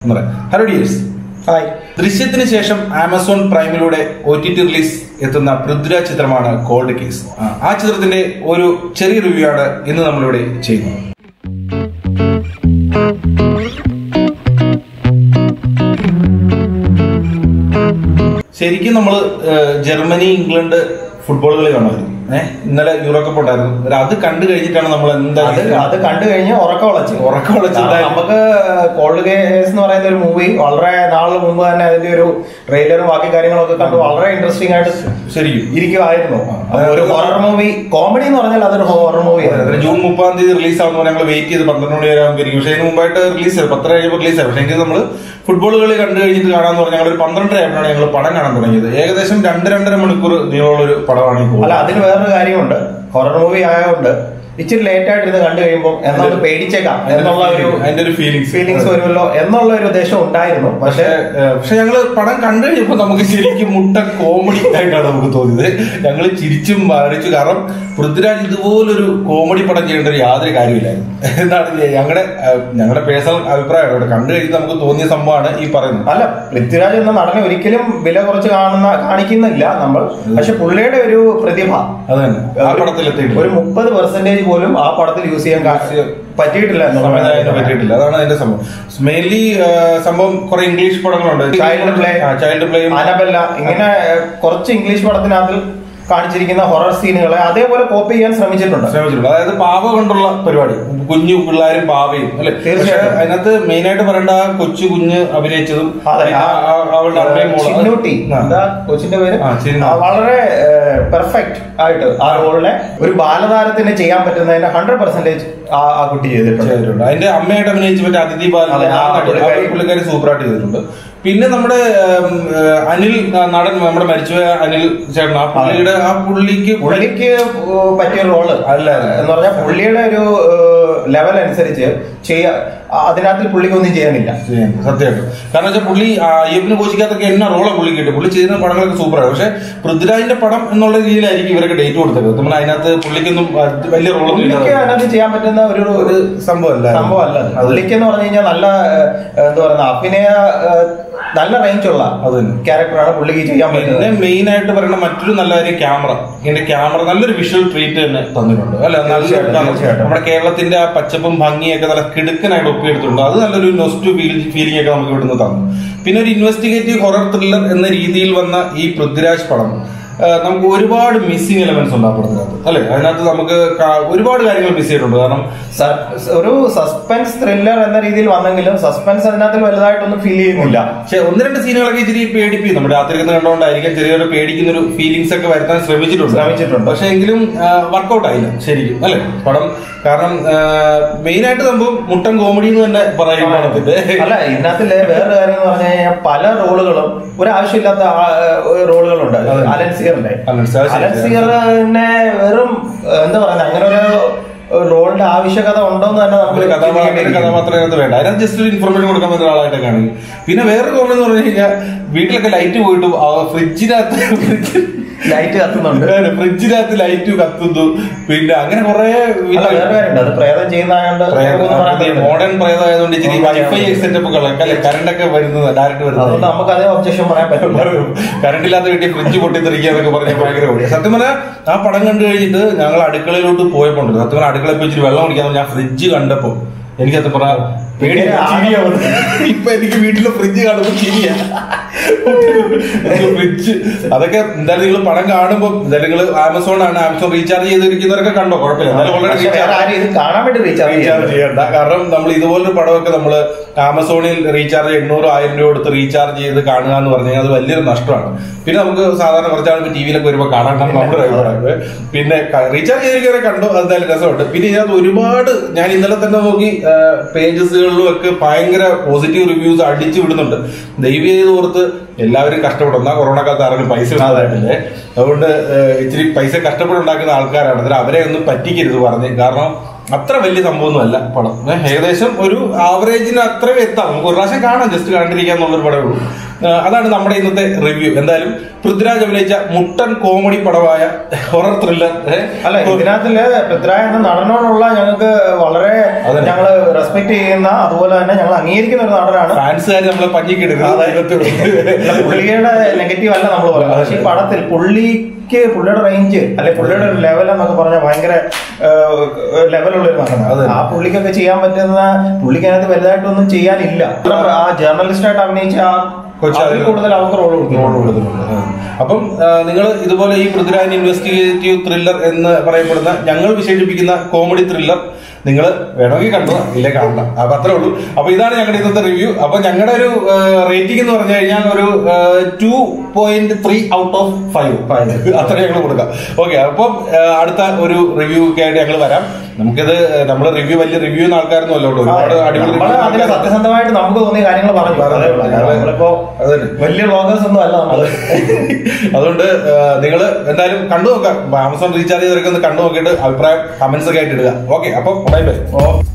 Hello dears hi ദൃശ്യത്തിന് ശേഷം Amazon പ്രൈമിലൂടെ ഒ ടി ടി റിലീസ് എത്തുന്ന പൃഥ്വിരാജ് ചിത്രമാണ് കോൾഡ് കേസ് ആ, ആ ചിത്രത്തിന്റെ ഒരു ചെറിയ റിവ്യൂ ആണ് ഇന്ന് നമ്മളിവിടെ ചെയ്യുന്നത് ശരിക്കും നമ്മൾ ജർമ്മനി ഇംഗ്ലണ്ട് ഫുട്ബോൾ കളി കാണുമായിരുന്നു ഏഹ് ഇന്നലെ യൂറോ കപ്പ് ഉണ്ടായിരുന്നു ഒരു അത് കണ്ടു കഴിഞ്ഞിട്ടാണ് നമ്മൾ അത് എന്തായാലും അത് കണ്ടു കഴിഞ്ഞ് ഉറക്കം ഉളച്ച് ഉറക്കം ഉളച്ച് എന്തായാലും- നമുക്ക് കോൾഡ് കേസ് എന്ന് പറയുന്ന ഒരു മൂവി വളരെ നാളിന് മുമ്പ് തന്നെ അതിന്റെ ഒരു ട്രെയിലറും ബാക്കി കാര്യങ്ങളൊക്കെ കണ്ട് വളരെ ഇൻട്രസ്റ്റിംഗ് ആയിട്ട് ശരിക്കും ഇരിക്കുമായിരുന്നു ആ. ഒരു ഹൊറർ മൂവി കോമഡി എന്ന് പറഞ്ഞാൽ അതൊരു ഹൊറർ മൂവി അതെ, ജൂൺ മുപ്പാം തീയതി റിലീസ് ആവുന്ന ഞങ്ങൾ വെയിറ്റ് ചെയ്ത് പന്ത്രണ്ട് മണി വരെ ആകുമ്പോൾ പക്ഷേ അതിന് മുമ്പായിട്ട് റിലീസ് ആയി പത്തര കഴിയുമ്പോൾ റിലീസ് ആയി പക്ഷേ എങ്കിൽ നമ്മൾ ഫുട്ബോൾ കളി കണ്ടു കഴിഞ്ഞിട്ട് കാണാന്ന് പറഞ്ഞാൽ ഞങ്ങൾ ഒരു പന്ത്രണ്ടര ആയപ്പോഴാണ് ഞങ്ങൾ പടം കാണാൻ തുടങ്ങിയത് ഏകദേശം രണ്ട് രണ്ടര മണിക്കൂർ നീളമുള്ള ഒരു പടമാണ് ഈ അല്ല പോകുന്നത് അതിന് വേറൊരു കാര്യമുണ്ട് ഹൊറർ മൂവി ആയതുകൊണ്ട് ഇച്ചിരി ലേറ്റ് ആയിട്ട് ഇരുന്ന് കണ്ടു കഴിയുമ്പോൾ എന്നൊന്ന് പേടിച്ചേക്കാം എന്നുള്ള ഒരു അതിന്റെ ഒരു ഫീലിങ്സ് ഫീലിങ്സ് വരുമല്ലോ എന്നുള്ള ഒരു ഉദ്ദേശം ഉണ്ടായിരുന്നു പക്ഷെ പക്ഷേ പക്ഷെ ഞങ്ങള് പടം കണ്ടു കഴിഞ്ഞപ്പോ നമുക്ക് ശരിക്കും മുട്ട കോമഡി ആയിട്ടാണ് നമുക്ക് തോന്നിയത് ഞങ്ങൾ ചിരിച്ചും മരടിച്ചു കാരണം പൃഥ്വിരാജ് ഇതുപോലൊരു കോമഡി പടം ചെയ്യേണ്ട ഒരു യാതൊരു കാര്യമില്ലായിരുന്നു എന്താണ് ഞങ്ങളുടെ ഞങ്ങളുടെ പേഴ്സണൽ അഭിപ്രായമാണ് ഇവിടെ കണ്ടു കഴിഞ്ഞ് നമുക്ക് തോന്നിയ സംഭവമാണ് ഈ പറയുന്നത് അല്ല പൃഥ്വിരാജ് എന്ന നടനെ ഒരിക്കലും വില കുറച്ച് കാണുന്ന കാണിക്കുന്നില്ല നമ്മൾ പക്ഷെ പുള്ളിയുടെ ഒരു പ്രതിഭ അത് തന്നെ ആ പടത്തിലെത്തിയിട്ടില്ല ഒരു മുപ്പത് പെർസെന്റേജ് പോലും ആ പടത്തിൽ യൂസ് ചെയ്യാൻ കാ- പറ്റിയിട്ടില്ല സംവിധായകന് എന്നുള്ളതാണ് പറ്റിയിട്ടില്ല അതാണ് അതിന്റെ സംഭവം മെയിൻലി സംഭവം കുറെ ഇംഗ്ലീഷ് പടങ്ങളുണ്ട് child play child play Annabelle ഇങ്ങനെ ഏഹ്, കുറച്ച് ഇംഗ്ലീഷ് പടത്തിനകത്ത് കാണിച്ചിരിക്കുന്ന ഹൊറർ സീനുകളെ അതേപോലെ കോപ്പി ചെയ്യാൻ ശ്രമിച്ചിട്ടുണ്ട് ശ്രമിച്ചിട്ടുണ്ട് അതായത് പാവ കൊണ്ടുള്ള പരിപാടി കുഞ്ഞു പിള്ളേരും പാവയും അല്ലെ പക്ഷെ തീർച്ചയായിട്ടും. അതിനകത്ത് മെയിൻ ആയിട്ട് പറയേണ്ട ആ കൊച്ചു കുഞ്ഞ് അഭിനയിച്ചതും അതെ ആ- ആ- അവളുടെ അമ്മയും മോളും. ചിന്നൂട്ടി ആ. എന്താ കൊച്ചിന്റെ പേര് ആ, ചിന്നു. ആ, വളരെ പെർഫെക്റ്റ് ആയിട്ട് ആ റോളിനെ ഒരു ബാലതാരത്തിന് ചെയ്യാൻ പറ്റുന്നതിന്റെ ഹൺഡ്രഡ് പെർസെന്റേജ് ആ കുട്ടി ചെയ്തിട്ടുണ്ട് ചെയ്തിട്ടുണ്ട് അതിന്റെ അമ്മയായിട്ട് അഭിനയിച്ച് മറ്റേ അതിഥി ബാലൻ അതെ, ആ ആ നടി- ആ പുള്ളിക്കാരി- പുള്ളിക്കാരി സൂപ്പറായിട്ട് ചെയ്തിട്ടുണ്ട് പിന്നെ നമ്മുടെ ഉം, ഏഹ്, അനിൽ ആ, നടൻ നമ്മുടെ മരിച്ചുപോയ അനിൽ ചേട്ടൻ ആ പുള്ളിയുടെ ആ പുള്ളിക്ക് പുള്ളിക്ക് പറ്റിയ റോള് അല്ല, അല്ല. എന്ന് പറഞ്ഞാൽ പുള്ളിയുടെ ഒരു ലെവൽ അനുസരിച്ച് ചെയ്യാ അതിനകത്ത് പുള്ളിക്കൊന്നും ചെയ്യാനില്ല ചെയ്യുന്നത് സത്യമായിട്ടും കാരണം വെച്ചാൽ പുള്ളി ആ, അയ്യപ്പന് കോശിക്കാത്തൊക്കെ എന്നെ റോളെ പുള്ളി കിട്ടും പുള്ളി ചെയ്യുന്ന പടങ്ങളൊക്കെ സൂപ്പറാണ് പക്ഷെ പൃഥ്വിരാജിന്റെ പടം എന്നുള്ള രീതിയിലായിരിക്കും ഇവരൊക്കെ ഡേറ്റ് കൊടുത്തത് നമ്മൾ അതിനകത്ത് പുള്ളിക്കൊന്നും അത് വലിയ റോളൊന്നും പുള്ളിക്ക് ഇല്ല അതിനകത്ത് ചെയ്യാൻ പറ്റുന്ന ഒരു ഒരു സംഭവമല്ല സംഭവമല്ല അത്. പുള്ളിക്ക് എന്ന് പറഞ്ഞു കഴിഞ്ഞാൽ നല്ല ഏഹ്, എന്താ പറയുക അഭിനയ ഏഹ്, നല്ല റേഞ്ച് ഉള്ള അത് തന്നെ. ക്യാരക്ടറാണ് പുള്ളിക്ക് ചെയ്യാൻ പിന്നെ പറ്റുന്നത് മെയിൻ ആയിട്ട് പറയുന്ന മറ്റൊരു നല്ല കാര്യം ക്യാമറ ഇതിന്റെ ക്യാമറ നല്ലൊരു വിഷ്വൽ ട്രീറ്റ് തന്നെ തന്നിട്ടുണ്ട് അല്ല നല്ല തീർച്ചയായിട്ടും, കാരണം തീർച്ചയായിട്ടും. നമ്മുടെ കേരളത്തിന്റെ ആ പച്ചപ്പും ഭംഗിയൊക്കെ നല്ല കിടുക്കനായിട്ട് ഒപ്പിയെടുത്തിട്ടുണ്ട് അത് നല്ലൊരു നൊസ്റ്റു ഫീലിംഗ് ഒക്കെ നമുക്ക് ഇവിടുന്ന് തന്നു പിന്നെ ഒരു ഇൻവെസ്റ്റിഗേറ്റീവ് ഹൊറർ ത്രില്ലർ എന്ന രീതിയിൽ വന്ന ഈ പൃഥ്വിരാജ് പടം ആ, നമുക്ക് ഒരുപാട് മിസ്സിംഗ് എലമെന്റ്സ് ഉണ്ട് ആ പടത്തിനകത്ത് അല്ലെ അതിനകത്ത് നമുക്ക് കാ- ഒരുപാട് കാര്യങ്ങൾ മിസ് ചെയ്തിട്ടുണ്ട് കാരണം സ- ഒരു സസ്പെൻസ് ത്രില്ലർ എന്ന രീതിയിൽ വന്നെങ്കിലും സസ്പെൻസ് അതിനകത്ത് വലുതായിട്ടൊന്നും ഫീൽ ചെയ്യുന്നില്ല പക്ഷെ ഒന്ന് രണ്ട് സീനുകളൊക്കെ ഇച്ചിരി പേടിപ്പിക്കും നമ്മുടെ രാത്രി ഇരുന്ന് കണ്ടുകൊണ്ടായിരിക്കും ചെറിയൊരു പേടിക്കുന്ന ഒരു ഫീലിങ്സ് ഒക്കെ വരുത്താൻ ശ്രമിച്ചിട്ടുണ്ട് ശ്രമിച്ചിട്ടുണ്ട്. പക്ഷെ എങ്കിലും വർക്കൗട്ട് ആയില്ല ശരിക്കും അല്ലെ പടം കാരണം മെയിൻ ആയിട്ട് സംഭവം മുട്ടൻ കോമഡി എന്ന് തന്നെ പറയും പടത്തിന്റെ അല്ല ഇതിനകത്തിലെ വേറൊരു കാര്യം എന്ന് പറഞ്ഞു കഴിഞ്ഞാൽ പല റോളുകളും ഒരു ആവശ്യമില്ലാത്ത റോളുകളുണ്ട് അതെ. അലൻസിയറിന്റെ അലൻ സിയർ ശരി. അലൻസിയറിനെ വെറും ഏഹ്, എന്താ പറയുന്നത് അങ്ങനെ ഒരു റോളിന്റെ ആവശ്യകത ഉണ്ടോന്ന് തന്നെ ഒരു നമുക്ക് കഥാപാത്രം ഒരു കഥാപാത്രം അതിനകത്ത് വേണ്ട അതിനകത്ത് ജസ്റ്റ് ഒരു ഇൻഫർമേഷൻ കൊടുക്കാൻ പറ്റുന്ന ഒരാളായിട്ട് കാണും പിന്നെ വേറെ കോമഡി എന്ന് പറഞ്ഞു കഴിഞ്ഞാൽ വീട്ടിലൊക്കെ ലൈറ്റ് പോയിട്ട് ഫ്രിഡ്ജിനകത്ത് ലൈറ്റ് കത്തുന്നുണ്ട് ഫ്രിഡ്ജിനകത്ത് ലൈറ്റ് കത്തുന്നു പിന്നെ അങ്ങനെ കുറെ അല്ല വേറെ കാര്യമുണ്ട് അത് പ്രേതം ചെയ്യുന്നതായോണ്ട് നമുക്കൊന്നും പറയാൻ പറ്റില്ല. മോഡേൺ പ്രയതായതുകൊണ്ട് ഇച്ചിരി മോഡേൺ വൈഫൈ സെറ്റപ്പുകളൊക്കെ അല്ലെ കറണ്ട് ഒക്കെ വരുന്നത് ഡയറക്റ്റ് അതുകൊണ്ട് വരുന്നത് നമുക്ക് അതേ ഒബ്ജക്ഷൻ പറയാൻ പറ്റില്ല കറണ്ട് ഇല്ലാത്ത വീട്ടിൽ ഫ്രിഡ്ജ് പൊട്ടിത്തെറിക്കുക എന്നൊക്കെ പറഞ്ഞ ഭയങ്കര ഓടി സത്യം പറഞ്ഞാൽ ആ പടം കണ്ടു കഴിഞ്ഞിട്ട് ഞങ്ങൾ അടുക്കളയിലോട്ട് പോയപ്പോൾ സത്യം പറഞ്ഞാൽ അടുക്കളയിൽ പോയി ഇച്ചിരി വെള്ളം കുടിക്കാൻ ഞാൻ ഫ്രിഡ്ജ് കണ്ടപ്പോ എനിക്ക് സത്യം പറഞ്ഞാൽ പേടി ചിരിയാ വന്നത്. ഇപ്പൊ എനിക്ക് വീട്ടിലെ ഫ്രിഡ്ജ് കാണുമ്പോൾ ചിരിയാ ഫ്രിഡ്ജ് അതൊക്കെ എന്തായാലും നിങ്ങൾ പടം കാണുമ്പോൾ എന്തായാലും നിങ്ങൾ ആമസോൺ ആണ് ആമസോൺ റീചാർജ് ചെയ്തിരിക്കുന്നവരൊക്കെ കണ്ടോ കുഴപ്പമില്ല എന്നാലും ഓൾറെഡി പക്ഷെ വേറെ റീചാർജ് ആരും ഇത് കാണാൻ വേണ്ടി റീചാർജ് റീചാർജ് ചെയ്യണ്ട കാരണം നമ്മൾ ഇതുപോലൊരു പടമൊക്കെ നമ്മൾ ആമസോണിൽ റീചാർജ് എണ്ണൂറ് ആയിരം രൂപ കൊടുത്ത് റീചാർജ് ചെയ്ത് കാണുക എന്ന് പറഞ്ഞു കഴിഞ്ഞാൽ അത് വലിയൊരു നഷ്ടമാണ് പിന്നെ നമുക്ക് സാധാരണ കുറച്ചാൾ ടി വിയിലൊക്കെ വരുമ്പോൾ കാണാൻ നമ്മുടെ അഭിപ്രായം പിന്നെ റീചാർജ് ചെയ്തിരിക്കുന്നവരെ കണ്ടു അത് എന്തായാലും രസമുണ്ട് പിന്നെ ഇതിനകത്ത് ഒരുപാട് ഞാൻ ഇന്നലെ തന്നെ നോക്കി പേജസുകളിലും ഒക്കെ ഭയങ്കര പോസിറ്റീവ് റിവ്യൂസ് അടിച്ചു വിടുന്നുണ്ട് ദൈവം ചെയ്ത് ഓർത്ത് എല്ലാവരും കഷ്ടപ്പെടും എന്നാ കൊറോണ കാലത്ത് ആരെങ്കിലും പൈസ ഉണ്ടായിട്ടില്ലേ അതുകൊണ്ട് ഏഹ്, ഇച്ചിരി പൈസ കഷ്ടപ്പെടുണ്ടാക്കുന്ന ആൾക്കാരാണ് അതിൽ അവരെ ഒന്നും പറ്റിക്കരുത് പറഞ്ഞ് കാരണം അത്ര വലിയ സംഭവമൊന്നുമല്ല പടം ഏ, ഏകദേശം ഒരു ആവറേജിന് അത്രയും എത്താം നമുക്ക് ഒരു പ്രാവശ്യം കാണാം ജസ്റ്റ് കണ്ടിരിക്കാൻ എന്നുള്ളൊരു പടമേ ഉള്ളൂ ആ, അതാണ് നമ്മുടെ ഇന്നത്തെ റിവ്യൂ എന്തായാലും പൃഥ്വിരാജ് അഭിനയിച്ച മുട്ടൻ കോമഡി പടമായ ഹൊറർ ത്രില്ലർ അല്ല ഇതിനകത്തില് പൃഥ്വിരാജ് എന്ന നടനോടുള്ള ഞങ്ങൾക്ക് വളരെ അതെ. ഞങ്ങൾ റെസ്പെക്ട് ചെയ്യുന്ന അതുപോലെ തന്നെ ഞങ്ങൾ അംഗീകരിക്കുന്ന ഒരു നടനാണ് ഫാൻസുകാർ നമ്മളെ പഞ്ഞിക്കിടരുത് അതെ. ദൈവത്തോട്. അല്ല, പുള്ളിയുടെ നെഗറ്റീവ് അല്ല നമ്മൾ പറയുന്നത് പക്ഷെ ഈ പടത്തിൽ പുള്ളിക്ക് പുള്ളിയുടെ റേഞ്ച് അല്ലെ പുള്ളിയുടെ ഒരു ലെവൽ എന്നൊക്കെ പറഞ്ഞാൽ ഭയങ്കര ലെവലുള്ള ഒരു അതെ. നടനാണ് ആ പുള്ളിക്കൊക്കെ ചെയ്യാൻ പറ്റുന്ന പുള്ളിക്കതിനകത്ത് വലുതായിട്ടൊന്നും ചെയ്യാനില്ല ആ ജേർണലിസ്റ്റ് ആയിട്ട് അഭിനയിച്ച ആ കൊച്ചു അതിൽ അതിൽ കൂടുതൽ അവർക്ക് റോൾ റോൾ കൊടുക്കും കൊടുത്തിട്ടുണ്ട് ആ. അപ്പം നിങ്ങൾ ഇതുപോലെ ഈ പൃഥ്വിരാജ് ഇൻവെസ്റ്റിഗേറ്റീവ് ത്രില്ലർ എന്ന് പറയപ്പെടുന്ന ഞങ്ങൾ വിശേഷിപ്പിക്കുന്ന കോമഡി ത്രില്ലർ നിങ്ങൾ വേണമെങ്കിൽ കണ്ടു ഇല്ലേ കാണണ്ട അപ്പൊ അത്രേ ഉള്ളൂ അപ്പൊ ഇതാണ് ഞങ്ങളുടെ ഇന്നത്തെ റിവ്യൂ അപ്പൊ ഞങ്ങളുടെ ഒരു റേറ്റിംഗ് എന്ന് പറഞ്ഞു കഴിഞ്ഞാൽ ഒരു two point three out of five അത്ര ഞങ്ങൾ കൊടുക്കാം ഓക്കെ അപ്പം ആ, അടുത്ത ഒരു റിവ്യൂ ഒക്കെ ആയിട്ട് ഞങ്ങൾ വരാം നമുക്കിത് നമ്മൾ റിവ്യൂ വലിയ റിവ്യൂ ചെയ്യുന്ന ആൾക്കാരൊന്നും അല്ല കേട്ടോ ഒരുപാട് അടിപൊളി നമ്മള് review അതിന് ആൾക്കാര് സത്യസന്ധമായിട്ട് നമുക്ക് തോന്നിയ കാര്യങ്ങൾ പറഞ്ഞു അതേ ഉള്ളൂ. ഞങ്ങള് നമ്മളിപ്പോ അതന്നെ. വലിയ വ്ളോഗേഴ്സ് ഒന്നും അല്ല നമ്മള് അതുകൊണ്ട് നിങ്ങൾ എന്തായാലും കണ്ടു നോക്കാം ആമസോൺ റീചാർജ് ചെയ്തൊക്കെ ഒന്ന് കണ്ടു നോക്കിയിട്ട് അഭിപ്രായം കമന്റ്സ് ഒക്കെ ആയിട്ട് ഇടുക ഓക്കെ അപ്പം ബൈ ബൈ ഓ